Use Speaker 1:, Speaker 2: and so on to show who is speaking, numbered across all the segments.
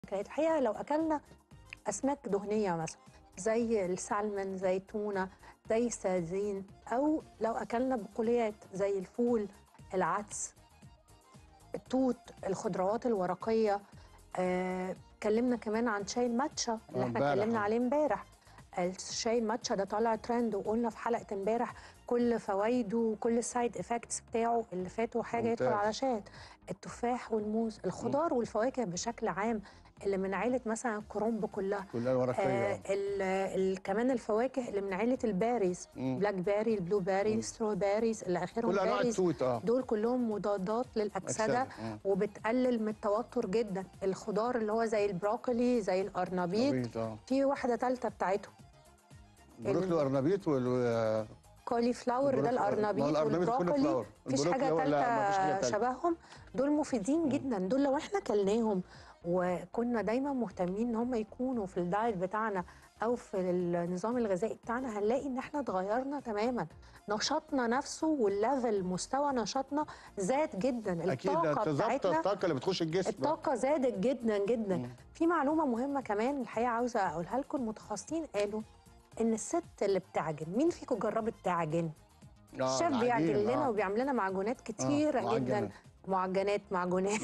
Speaker 1: كانت الحقيقه لو اكلنا اسماك دهنيه مثلا زي السالمون زي التونه زي السردين او لو اكلنا بقوليات زي الفول العدس التوت الخضروات الورقيه آه، اتكلمنا كمان عن شاي الماتشا اللي
Speaker 2: آه،
Speaker 1: احنا
Speaker 2: امبارح.
Speaker 1: اتكلمنا عليه امبارح الشاي الماتشا ده طالع ترند وقلنا في حلقه امبارح كل فوائده وكل السايد افكتس بتاعه اللي فاتوا حاجه يدخل
Speaker 2: ممتاز.
Speaker 1: على شات التفاح والموز الخضار والفواكه بشكل عام اللي من عيله مثلا الكرنب كلها
Speaker 2: كلها ورقيه
Speaker 1: آه
Speaker 2: آه
Speaker 1: ال ال كمان الفواكه اللي من عيله الباريز
Speaker 2: مم.
Speaker 1: بلاك باري البلو باري الستروبيريز اللي اخرهم
Speaker 2: كل انواع
Speaker 1: باريز
Speaker 2: التوت اه
Speaker 1: دول كلهم مضادات للاكسده
Speaker 2: أكسدة، آه.
Speaker 1: وبتقلل من التوتر جدا الخضار اللي هو زي البروكلي زي القرنبيط
Speaker 2: نبيت، اه
Speaker 1: في واحده ثالثه بتاعتهم
Speaker 2: بروكلي وارنبيط وال
Speaker 1: كولي فلاور ده
Speaker 2: البروك- ما هو
Speaker 1: القرنبيط
Speaker 2: القرنبيط كولي
Speaker 1: والبروكلي
Speaker 2: فلاور.
Speaker 1: مفيش
Speaker 2: البروكلي
Speaker 1: حاجه
Speaker 2: هو- لا، مفيش حاجة
Speaker 1: ثالثه
Speaker 2: تالتة.
Speaker 1: شبههم دول مفيدين جدا دول لو احنا كلناهم وكنا دايما مهتمين ان هم يكونوا في الدايت بتاعنا او في النظام الغذائي بتاعنا هنلاقي ان احنا اتغيرنا تماما نشاطنا نفسه والليفل مستوى نشاطنا زاد جدا
Speaker 2: اكيد
Speaker 1: الطاقه
Speaker 2: تظبط
Speaker 1: بتاعتنا
Speaker 2: الطاقه اللي بتخش الجسم
Speaker 1: الطاقة زادت جدا جدا
Speaker 2: مم.
Speaker 1: في معلومة مهمة كمان الحقيقة عاوزة أقولها لكم المتخصصين قالوا إن الست اللي بتعجن مين فيكم جربت تعجن؟
Speaker 2: آه،
Speaker 1: الشيف
Speaker 2: العجين،
Speaker 1: بيعجن لنا
Speaker 2: آه.
Speaker 1: وبيعمل لنا معجونات كتيرة
Speaker 2: آه،
Speaker 1: جدا
Speaker 2: معجنات.
Speaker 1: معجنات معجونات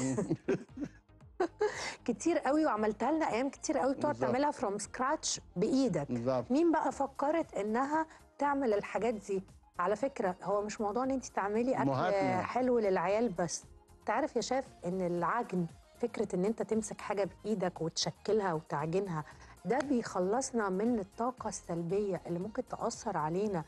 Speaker 1: كتير قوي وعملتها لنا ايام كتير قوي بتقعد
Speaker 2: بالظبط.
Speaker 1: تعملها فروم سكراتش بايدك
Speaker 2: بالظبط
Speaker 1: مين بقى فكرت انها تعمل الحاجات دي على فكره هو مش موضوع ان انت تعملي اكل
Speaker 2: أمهاتنا.
Speaker 1: حلو للعيال بس تعرف يا شاف ان العجن فكره ان انت تمسك حاجه بايدك وتشكلها وتعجنها ده بيخلصنا من الطاقه السلبيه اللي ممكن تاثر علينا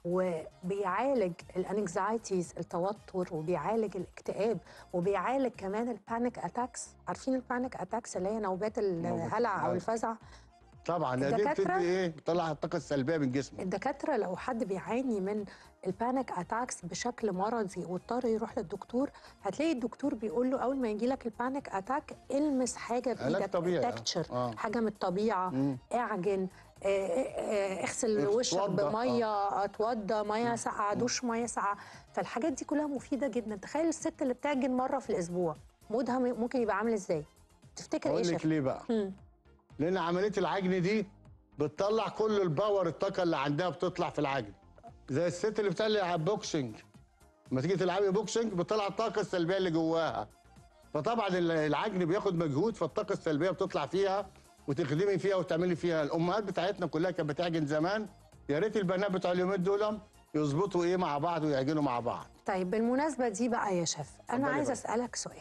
Speaker 1: وبيعالج الانكزايتيز التوتر وبيعالج الاكتئاب وبيعالج كمان البانيك اتاكس عارفين البانيك اتاكس اللي هي نوبات الهلع او
Speaker 2: عارف.
Speaker 1: الفزع
Speaker 2: طبعا دي
Speaker 1: الدكاترة-
Speaker 2: بتدي ايه بتطلع الطاقه السلبيه من جسمك
Speaker 1: الدكاتره لو حد بيعاني من البانيك اتاكس بشكل مرضي واضطر يروح للدكتور هتلاقي الدكتور بيقول له اول ما يجي لك البانيك اتاك المس حاجه
Speaker 2: علاج
Speaker 1: بايدك
Speaker 2: طبيعي.
Speaker 1: تكتشر
Speaker 2: آه.
Speaker 1: حاجه من الطبيعه
Speaker 2: مم.
Speaker 1: اعجن آه، آه، اغسل
Speaker 2: اتوضى.
Speaker 1: وشك بميه اتوضى ميه ساقعه دوش ميه ساقعه فالحاجات دي كلها مفيده جدا تخيل الست اللي بتعجن مره في الاسبوع مودها ممكن يبقى عامل ازاي تفتكر ايه
Speaker 2: اقول لك
Speaker 1: شايف
Speaker 2: ليه بقى
Speaker 1: مم.
Speaker 2: لان عمليه العجن دي بتطلع كل الباور الطاقه اللي عندها بتطلع في العجن زي الست اللي بتلعب بوكسنج لما تيجي تلعبي بوكسنج بتطلع الطاقه السلبيه اللي جواها فطبعا ال- العجن بياخد مجهود فالطاقه السلبيه بتطلع فيها وتخدمي فيها وتعملي فيها الامهات بتاعتنا كلها كانت بتعجن زمان يا ريت البنات بتوع اليومين دول يظبطوا ايه مع بعض ويعجنوا مع بعض
Speaker 1: طيب بالمناسبة دي بقى يا شيف أنا
Speaker 2: اتفضلي
Speaker 1: عايزة
Speaker 2: بقى.
Speaker 1: أسألك سؤال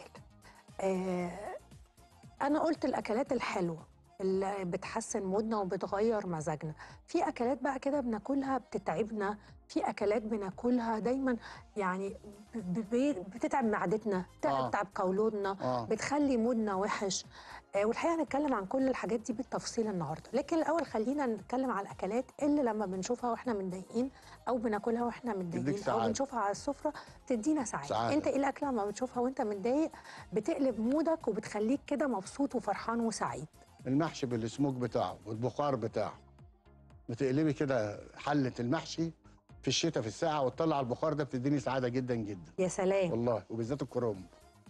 Speaker 1: آه أنا قلت الأكلات الحلوة اللي بتحسن مودنا وبتغير مزاجنا في أكلات بقى كده بناكلها بتتعبنا في أكلات بناكلها دايما يعني ب- ب- بتتعب معدتنا
Speaker 2: آه.
Speaker 1: بتتعب قولوننا
Speaker 2: آه.
Speaker 1: بتخلي مودنا وحش آه والحقيقة هنتكلم عن كل الحاجات دي بالتفصيل النهاردة لكن الأول خلينا نتكلم على الأكلات اللي لما بنشوفها وإحنا متضايقين أو بناكلها وإحنا متضايقين أو
Speaker 2: سعادة.
Speaker 1: بنشوفها على السفرة تدينا سعادة.
Speaker 2: سعادة.
Speaker 1: انت ايه الاكله لما بتشوفها وانت متضايق بتقلب مودك وبتخليك كده مبسوط وفرحان وسعيد
Speaker 2: المحشي بالسموك بتاعه والبخار بتاعه بتقلبي كده حله المحشي في الشتاء في الساعه وتطلع البخار ده بتديني سعاده جدا جدا
Speaker 1: يا سلام
Speaker 2: والله وبالذات الكرنب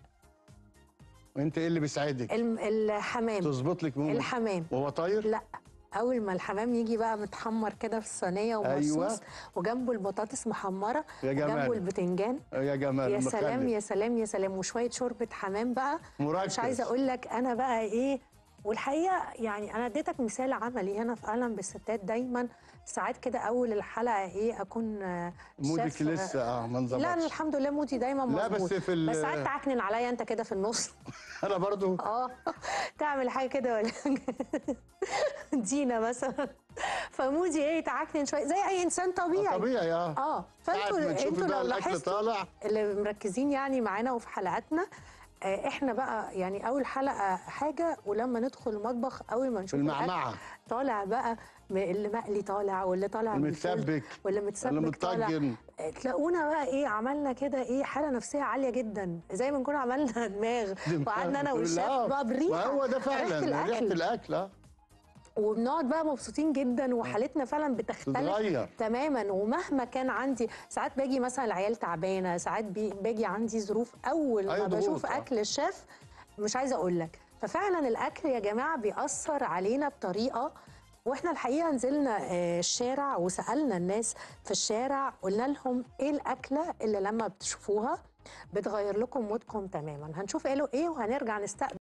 Speaker 2: وانت ايه اللي بيسعدك
Speaker 1: الم- الحمام
Speaker 2: تظبط لك مود
Speaker 1: الحمام
Speaker 2: وهو طاير
Speaker 1: لا اول ما الحمام يجي بقى متحمر كده في الصينيه ومرصوص
Speaker 2: أيوة.
Speaker 1: وجنبه البطاطس محمره
Speaker 2: يا جمال.
Speaker 1: وجنبه البتنجان
Speaker 2: يا جمال
Speaker 1: يا سلام
Speaker 2: مخلل.
Speaker 1: يا سلام يا سلام وشويه شوربه حمام بقى
Speaker 2: مركز.
Speaker 1: مش عايزه اقول لك انا بقى ايه والحقيقه يعني انا اديتك مثال عملي هنا في قلم بالستات دايما ساعات كده اول الحلقه ايه اكون آه،
Speaker 2: مودك
Speaker 1: شيف،
Speaker 2: لسه اه ما انظبطش
Speaker 1: لا أنا الحمد لله مودي دايما
Speaker 2: لا، بس
Speaker 1: مظبوط
Speaker 2: في ال-
Speaker 1: بس ساعات تعكنن عليا انت كده في النص
Speaker 2: انا برضو
Speaker 1: اه تعمل حاجه كده ولا دينا مثلا فمودي ايه تعكنن شويه زي اي انسان طبيعي
Speaker 2: طبيعي اه
Speaker 1: اه
Speaker 2: ساعة
Speaker 1: فانتوا
Speaker 2: ما تشوفي
Speaker 1: انتوا
Speaker 2: بقى
Speaker 1: لو
Speaker 2: الاكل
Speaker 1: لاحظتوا
Speaker 2: طالع
Speaker 1: اللي مركزين يعني معانا وفي حلقاتنا آه، احنا بقى يعني اول حلقه حاجه ولما ندخل المطبخ اول ما نشوف
Speaker 2: المعمعة.
Speaker 1: الأكل طالع بقى م- اللي مقلي طالع واللي طالع بالفول،
Speaker 2: المتسبك
Speaker 1: واللي متسبك
Speaker 2: اللي
Speaker 1: طالع
Speaker 2: متطجن.
Speaker 1: آه، تلاقونا بقى ايه عملنا كده ايه حاله نفسيه عاليه جدا زي ما نكون عملنا دماغ وقعدنا انا والشيف
Speaker 2: لا،
Speaker 1: بقى بالريحه
Speaker 2: ما هو ده فعلا
Speaker 1: ريحه
Speaker 2: ريحه
Speaker 1: الاكل
Speaker 2: الاكل اه
Speaker 1: وبنقعد بقى مبسوطين جدا وحالتنا فعلا بتختلف
Speaker 2: تتغير.
Speaker 1: تماما ومهما كان عندي ساعات باجي مثلا العيال تعبانه ساعات بي- باجي عندي ظروف اول ما
Speaker 2: أي ضغوط،
Speaker 1: بشوف
Speaker 2: آه.
Speaker 1: اكل الشيف مش عايزه اقول لك ففعلا الاكل يا جماعه بيأثر علينا بطريقه واحنا الحقيقه نزلنا آه، الشارع وسالنا الناس في الشارع قلنا لهم ايه الاكله اللي لما بتشوفوها بتغير لكم مودكم تماما هنشوف قالوا ايه وهنرجع نستقبل